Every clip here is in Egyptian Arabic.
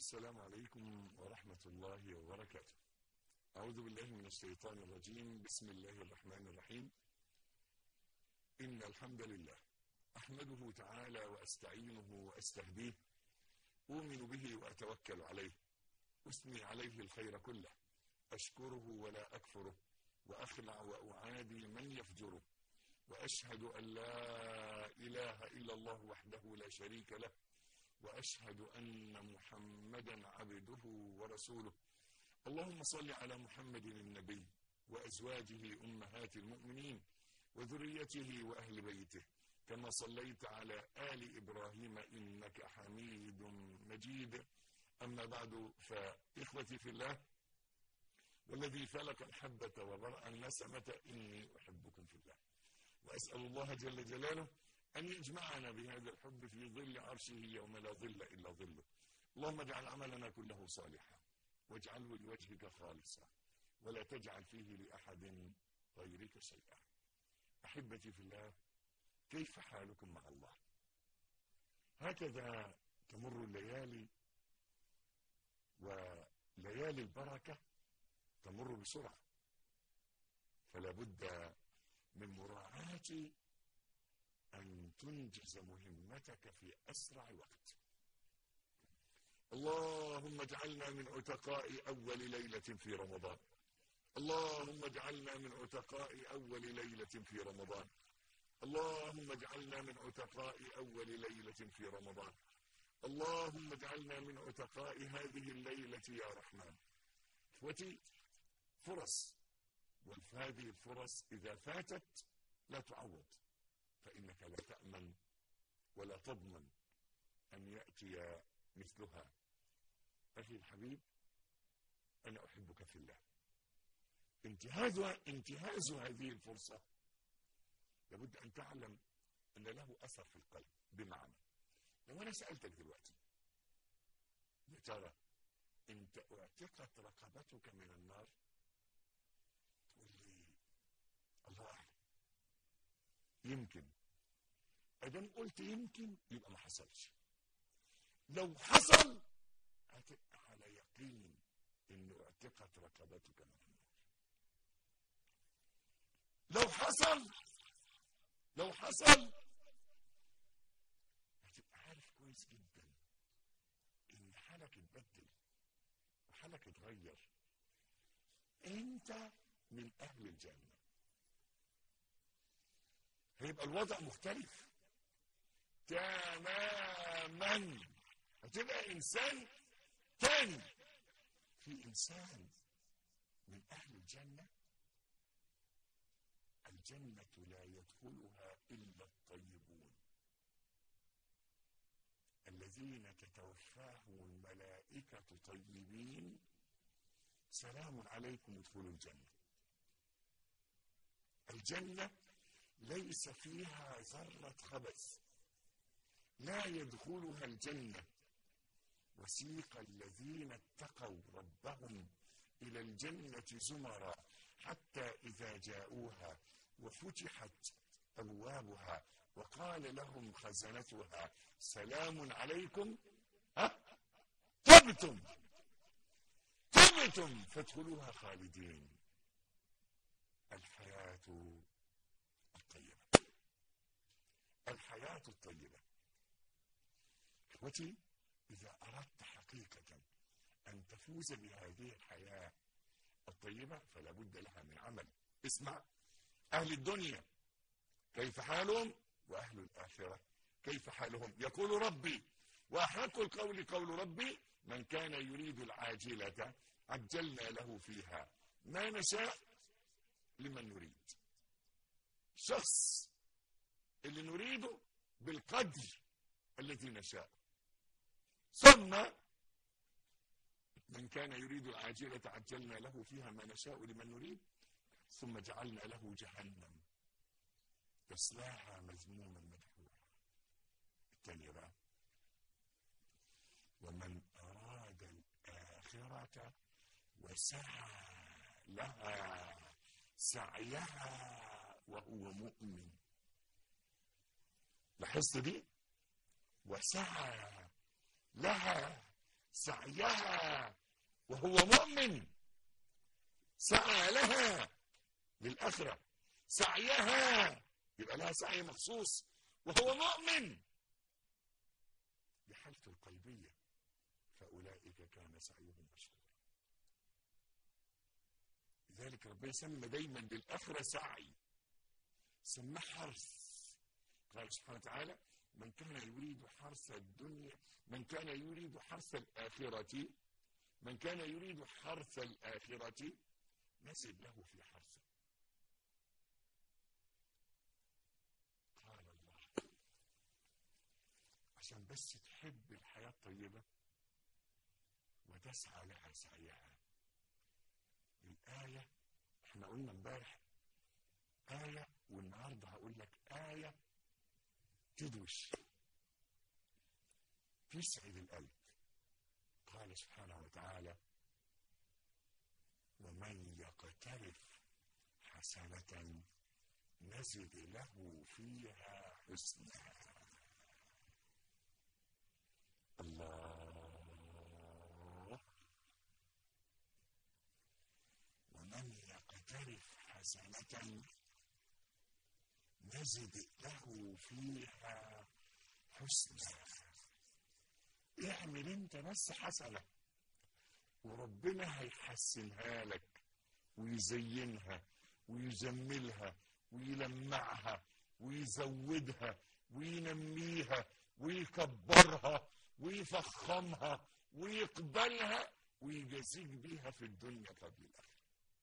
السلام عليكم ورحمة الله وبركاته أعوذ بالله من الشيطان الرجيم بسم الله الرحمن الرحيم إن الحمد لله أحمده تعالى وأستعينه وأستهديه أؤمن به وأتوكل عليه أثني عليه الخير كله أشكره ولا أكفره وأخلع وأعادي من يفجره وأشهد أن لا إله إلا الله وحده لا شريك له واشهد ان محمدا عبده ورسوله اللهم صل على محمد النبي وازواجه امهات المؤمنين وذريته واهل بيته كما صليت على ال ابراهيم انك حميد مجيد اما بعد فاخوتي في الله والذي فلق الحبه وبرأ النسمه اني احبكم في الله واسال الله جل جلاله أن يجمعنا بهذا الحب في ظل عرشه يوم لا ظل إلا ظله اللهم اجعل عملنا كله صالحا واجعله لوجهك خالصا ولا تجعل فيه لأحد غيرك شيئا أحبتي في الله كيف حالكم مع الله هكذا تمر الليالي وليالي البركة تمر بسرعة فلا بد من مراعاة أن تنجز مهمتك في أسرع وقت اللهم اجعلنا من عتقاء أول ليلة في رمضان اللهم اجعلنا من عتقاء أول ليلة في رمضان اللهم اجعلنا من عتقاء أول ليلة في رمضان اللهم اجعلنا من عتقاء هذه الليلة يا رحمن اخوتي فرص وهذه الفرص إذا فاتت لا تعوض فإنك لا تأمن ولا تضمن أن يأتي مثلها أخي الحبيب أنا أحبك في الله انتهاز انتهاز هذه الفرصة لابد أن تعلم أن له أثر في القلب بمعنى لو أنا سألتك دلوقتي يا ترى أنت اعتقت رقبتك من النار تقول لي الله أعلم يمكن ادام قلت يمكن يبقى ما حصلش لو حصل هتبقى على يقين ان اعتقت رقبتك من النار لو حصل لو حصل هتبقى عارف كويس جدا ان حالك اتبدل وحالك اتغير انت من اهل الجنه هيبقى الوضع مختلف تماما هتبقى انسان تاني في انسان من اهل الجنه الجنه لا يدخلها الا الطيبون الذين تتوفاهم الملائكه طيبين سلام عليكم ادخلوا الجنه الجنه ليس فيها ذره خبث لا يدخلها الجنة وسيق الذين اتقوا ربهم إلى الجنة زمرا حتى إذا جاءوها وفتحت أبوابها وقال لهم خزنتها سلام عليكم ها تبتم تبتم فادخلوها خالدين الحياة الطيبة الحياة الطيبة اخوتي اذا اردت حقيقه ان تفوز بهذه الحياه الطيبه فلا بد لها من عمل اسمع اهل الدنيا كيف حالهم واهل الاخره كيف حالهم يقول ربي واحق القول قول ربي من كان يريد العاجله عجلنا له فيها ما نشاء لمن نريد شخص اللي نريده بالقدر الذي نشاء ثم من كان يريد العاجلة عجلنا له فيها ما نشاء لمن نريد ثم جعلنا له جهنم يصلاها مذموما مدحورا الثانية بقى ومن أراد الآخرة وسعى لها سعيها وهو مؤمن لاحظت دي وسعى لها سعيها وهو مؤمن سعى لها للآخرة سعيها يبقى لها سعي مخصوص وهو مؤمن بحالته القلبية فأولئك كان سعيهم مشكورا لذلك ربنا يسمى دايما للآخرة سعي سماه حرث قال سبحانه وتعالى من كان يريد حرث الدنيا من كان يريد حرث الآخرة من كان يريد حرث الآخرة نزد له في حرثه قال الله عشان بس تحب الحياة الطيبة وتسعى لها سعيها الآية احنا قلنا امبارح آية والنهاردة هقول لك آية تدوش تسعد القلب قال سبحانه وتعالى ومن يقترف حسنة نزد له فيها حسنا الله ومن يقترف حسنة نزد له فيها حسنا اعمل انت بس حسنة وربنا هيحسنها لك ويزينها ويجملها ويلمعها ويزودها وينميها ويكبرها ويفخمها ويقبلها ويجازيك بيها في الدنيا قبل الآخرة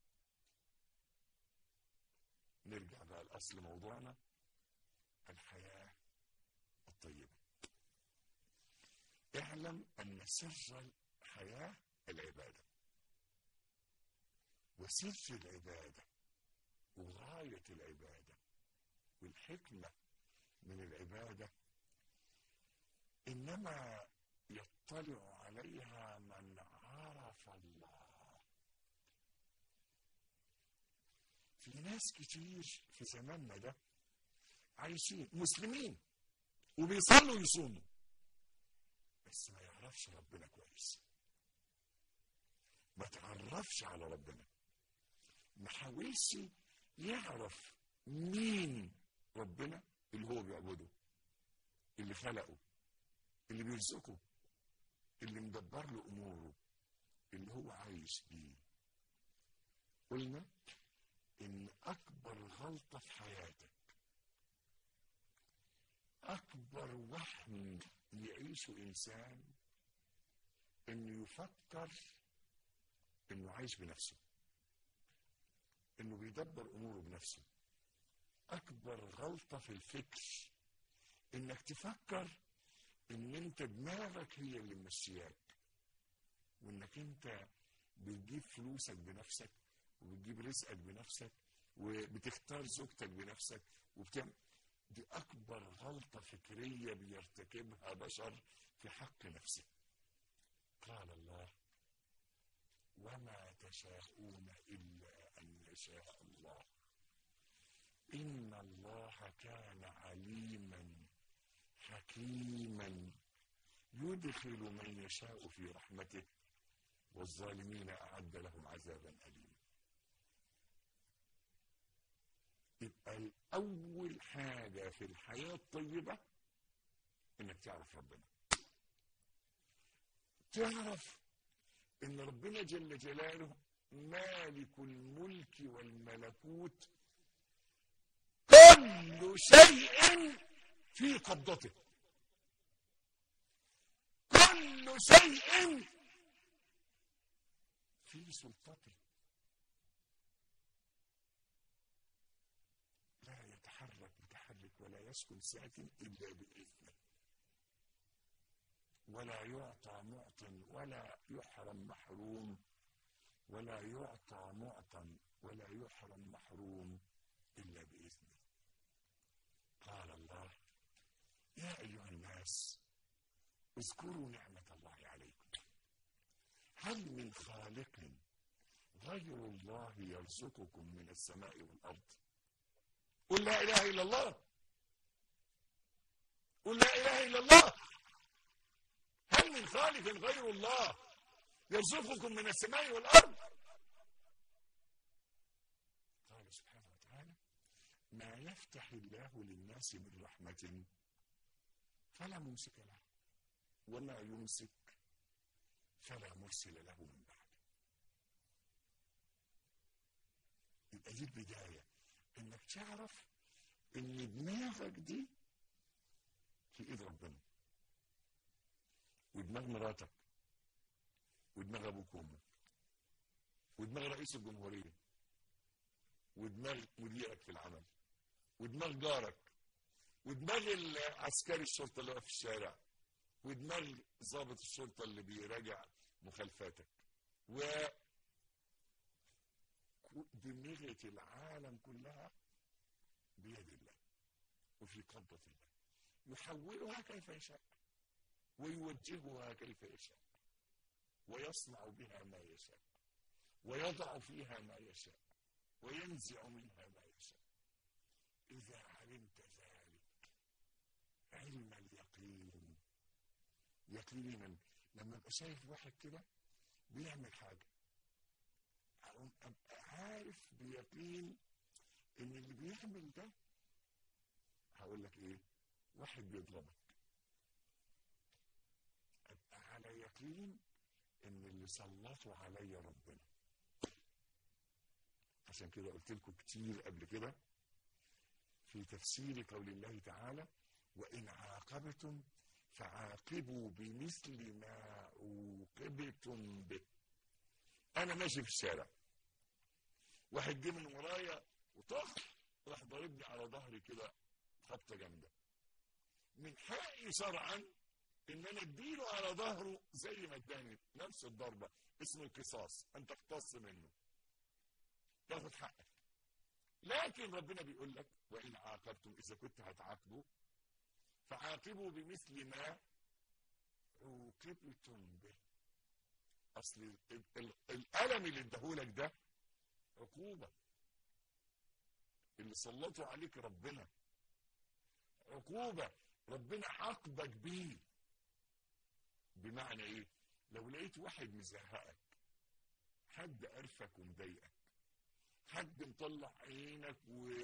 نرجع بقى لأصل موضوعنا الحياة الطيبة اعلم أن سر الحياة العبادة وسر العبادة وغاية العبادة والحكمة من العبادة إنما يطلع عليها من عرف الله في ناس كتير في زماننا ده عايشين مسلمين وبيصلوا ويصوموا بس ما يعرفش ربنا كويس ما تعرفش على ربنا ما حاولش يعرف مين ربنا اللي هو بيعبده اللي خلقه اللي بيرزقه اللي مدبر له اموره اللي هو عايش بيه قلنا ان اكبر غلطه في حياتك اكبر وهم يعيشه انسان انه يفكر انه عايش بنفسه انه بيدبر اموره بنفسه اكبر غلطه في الفكر انك تفكر ان انت دماغك هي اللي ممشياك وانك انت بتجيب فلوسك بنفسك وبتجيب رزقك بنفسك وبتختار زوجتك بنفسك وبتعمل دي اكبر غلطه فكريه بيرتكبها بشر في حق نفسه قال الله وما تشاءون الا ان يشاء الله ان الله كان عليما حكيما يدخل من يشاء في رحمته والظالمين اعد لهم عذابا اليما يبقى الاول حاجه في الحياه الطيبه انك تعرف ربنا تعرف ان ربنا جل جلاله مالك الملك والملكوت كل شيء في قبضته كل شيء في سلطته لا يتحرك متحرك ولا يسكن ساكن الا باذنه ولا يعطى معط ولا يحرم محروم ولا يعطى معطى ولا يحرم محروم الا باذنه قال الله يا ايها الناس اذكروا نعمه الله عليكم هل من خالق غير الله يرزقكم من السماء والارض قل لا اله الا الله قل لا اله الا الله هل هل من خالق غير الله يرزقكم من السماء والأرض قال سبحانه وتعالى ما يفتح الله للناس من رحمة فلا ممسك له وما يمسك فلا مرسل له من بعده يبقى دي البداية انك تعرف ان دماغك دي في ايد ربنا ودماغ مراتك ودماغ ابوك وامك ودماغ رئيس الجمهورية ودماغ مديرك في العمل ودماغ جارك ودماغ عسكري الشرطة اللي واقف في الشارع ودماغ ضابط الشرطة اللي بيراجع مخالفاتك و دماغة العالم كلها بيد الله وفي قبضة الله يحولها كيف يشاء ويوجهها كيف يشاء ويصنع بها ما يشاء ويضع فيها ما يشاء وينزع منها ما يشاء إذا علمت ذلك علم اليقين يقينا لما ابقى شايف واحد كده بيعمل حاجة أقوم أبقى عارف بيقين إن اللي بيعمل ده هقول لك إيه واحد بيضربك أبقى على يقين إن اللي سلطوا عليا ربنا عشان كده قلت لكم كتير قبل كده في تفسير قول الله تعالى وإن عاقبتم فعاقبوا بمثل ما عوقبتم به أنا ماشي في الشارع واحد جه من ورايا وطخ راح ضاربني على ظهري كده خبطة جامدة من حقي شرعا ان انا اديله على ظهره زي ما اداني نفس الضربة اسمه القصاص ان تقتص منه تاخد حقك لكن ربنا بيقول لك وان عاقبتم اذا كنت هتعاقبوا فعاقبوا بمثل ما عوقبتم به اصل الالم اللي اداهولك ده عقوبة اللي سلطوا عليك ربنا عقوبة ربنا عاقبك بيه بمعنى ايه لو لقيت واحد مزهقك حد قرفك ومضايقك حد مطلع عينك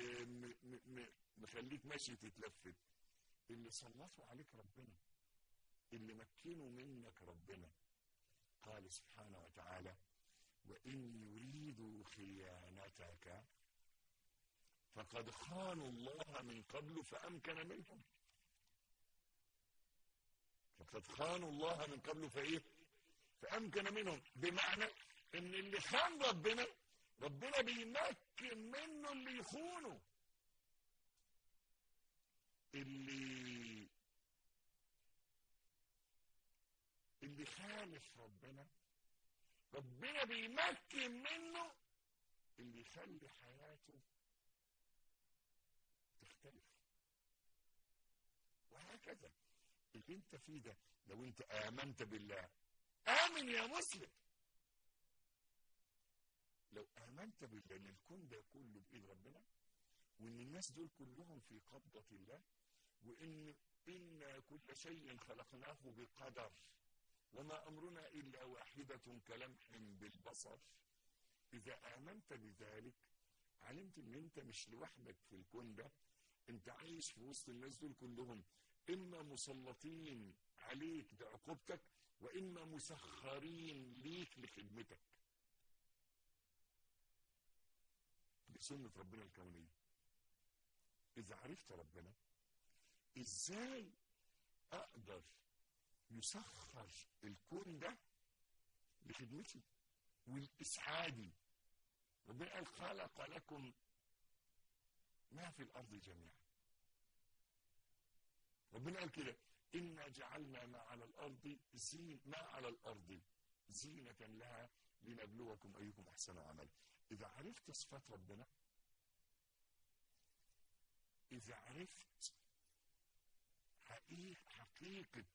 ومخليك ماشي تتلفت اللي سلطوا عليك ربنا اللي مكنوا منك ربنا قال سبحانه وتعالى وإن يريدوا خيانتك فقد خانوا الله من قبل فأمكن منهم فقد خانوا الله من قبل فإيه فأمكن منهم بمعنى إن اللي خان ربنا ربنا بيمكن منه اللي يخونه اللي اللي خالف ربنا ربنا بيمكن منه اللي يخلي حياته تختلف وهكذا اللي انت فيه ده لو انت امنت بالله امن يا مسلم لو امنت بالله ان الكون ده كله بايد ربنا وان الناس دول كلهم في قبضة الله وان إنا كل شيء خلقناه بقدر وما أمرنا إلا واحدة كلمح بالبصر إذا آمنت بذلك علمت إن أنت مش لوحدك في الكون ده أنت عايش في وسط الناس دول كلهم إما مسلطين عليك بعقوبتك وإما مسخرين ليك لخدمتك بسنة ربنا الكونية إذا عرفت ربنا إزاي أقدر يسخر الكون ده لخدمتي والإسعادي ربنا قال خلق لكم ما في الأرض جميعا ربنا قال كده إنا جعلنا ما على الأرض زين ما على الأرض زينة لها لنبلوكم أيكم أحسن عمل إذا عرفت صفات ربنا إذا عرفت حقيقة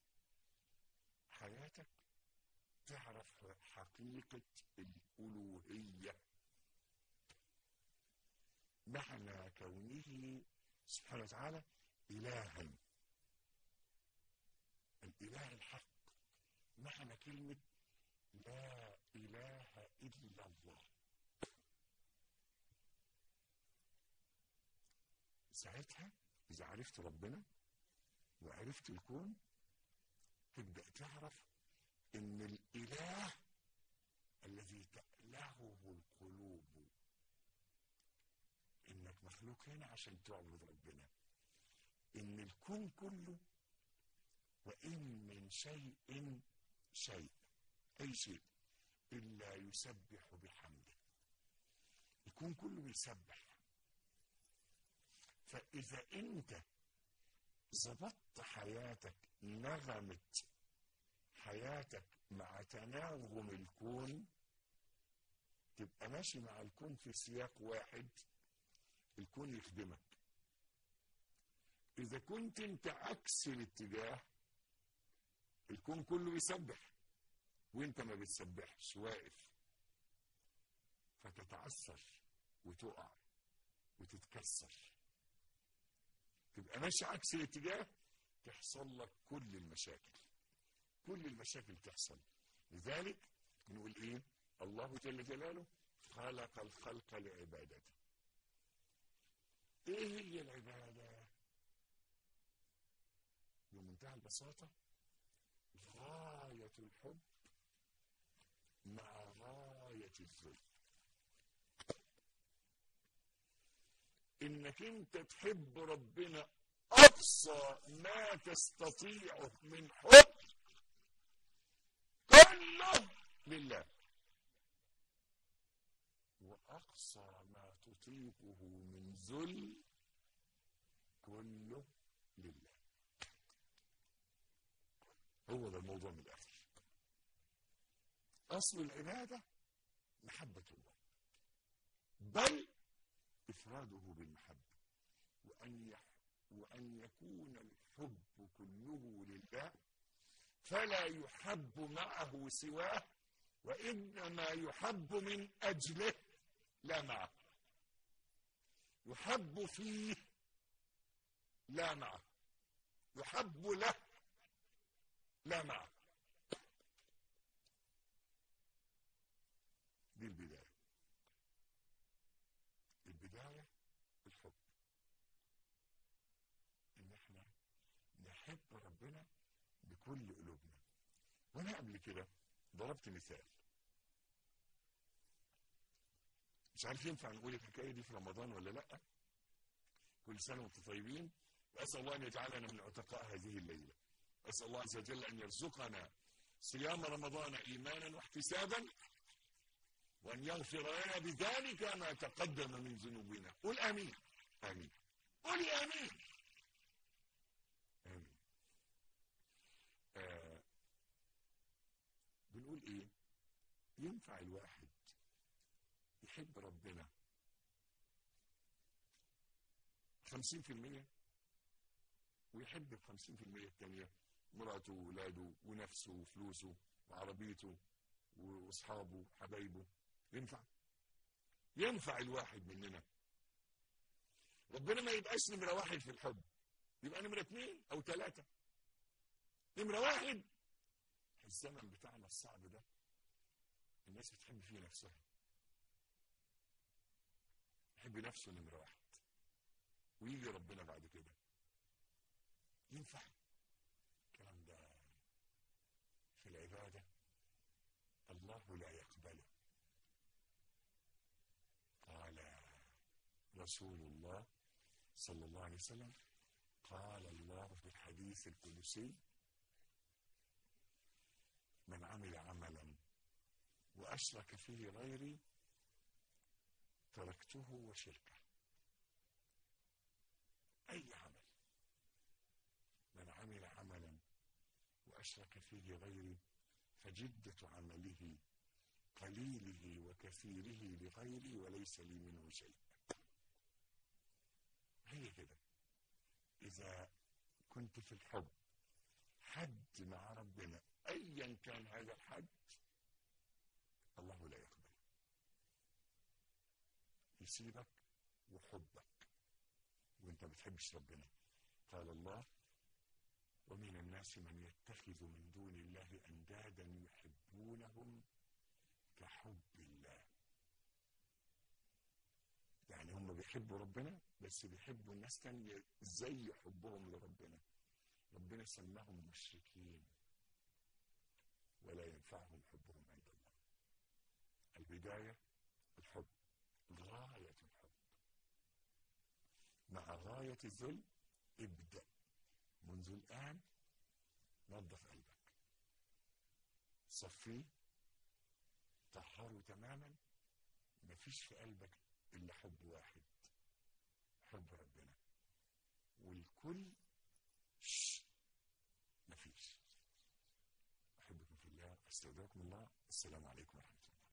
حياتك تعرف حقيقة الألوهية معنى كونه سبحانه وتعالى إلها الإله الحق معنى كلمة لا إله إلا الله ساعتها إذا عرفت ربنا وعرفت الكون تبدأ تعرف إن الإله الذي تألهه القلوب إنك مخلوق هنا عشان تعبد ربنا إن الكون كله وإن من شيء شيء أي شيء إلا يسبح بحمده الكون كله بيسبح فإذا أنت ظبطت حياتك نغمت حياتك مع تناغم الكون تبقى ماشي مع الكون في سياق واحد الكون يخدمك إذا كنت أنت عكس الاتجاه الكون كله يسبح وانت ما بتسبحش واقف فتتعثر وتقع وتتكسر تبقى ماشي عكس الاتجاه تحصل لك كل المشاكل كل المشاكل تحصل لذلك نقول ايه الله جل جلاله خلق الخلق لعبادته ايه هي العباده بمنتهى البساطه غايه الحب مع غايه الذل انك انت تحب ربنا اقصى ما تستطيعه من حب كله لله واقصى ما تطيقه من ذل كله لله هو ده الموضوع من الاخر اصل العباده محبه الله بل إفراده بالمحبة وأن يح وأن يكون الحب كله لله فلا يحب معه سواه وإنما يحب من أجله لا معه يحب فيه لا معه يحب له لا معه دي البداية البداية الحب ان احنا نحب ربنا بكل قلوبنا وانا قبل كده ضربت مثال مش عارف ينفع نقول الحكايه دي في رمضان ولا لا كل سنه وانتم طيبين واسال الله ان يجعلنا من عتقاء هذه الليله اسال الله عز وجل ان يرزقنا صيام رمضان ايمانا واحتسابا وأن يغفر لنا بذلك ما تقدم من ذنوبنا قل آمين آمين قل آمين آمين آه. بنقول إيه ينفع الواحد يحب ربنا خمسين في المية ويحب الخمسين في المية التانية مراته وولاده ونفسه وفلوسه وعربيته واصحابه حبايبه ينفع ينفع الواحد مننا ربنا ما يبقاش نمرة واحد في الحب يبقى نمرة اثنين او ثلاثة نمرة واحد الزمن بتاعنا الصعب ده الناس بتحب فيه نفسها يحب نفسه نمرة واحد ويجي ربنا بعد كده ينفع الكلام ده في العبادة الله لا يقبله قال رسول الله صلى الله عليه وسلم قال الله في الحديث القدسي من عمل عملا واشرك فيه غيري تركته وشركه اي عمل من عمل عملا واشرك فيه غيري فجده عمله قليله وكثيره لغيري وليس لي منه شيء هي كده اذا كنت في الحب حد مع ربنا ايا كان هذا الحد الله لا يقبل يسيبك وحبك وانت ما بتحبش ربنا قال الله ومن الناس من يتخذ من دون الله أندادا يحبونهم كحب الله يعني هم بيحبوا ربنا بس بيحبوا الناس تانية زي حبهم لربنا ربنا سماهم مشركين ولا ينفعهم حبهم عند الله البداية الحب غاية الحب مع غاية الذل ابدأ منذ الآن نظف قلبك صفيه طهره تماما مفيش في قلبك إلا حب واحد حب ربنا والكل شش مفيش أحبكم في الله أستودعكم الله السلام عليكم ورحمة الله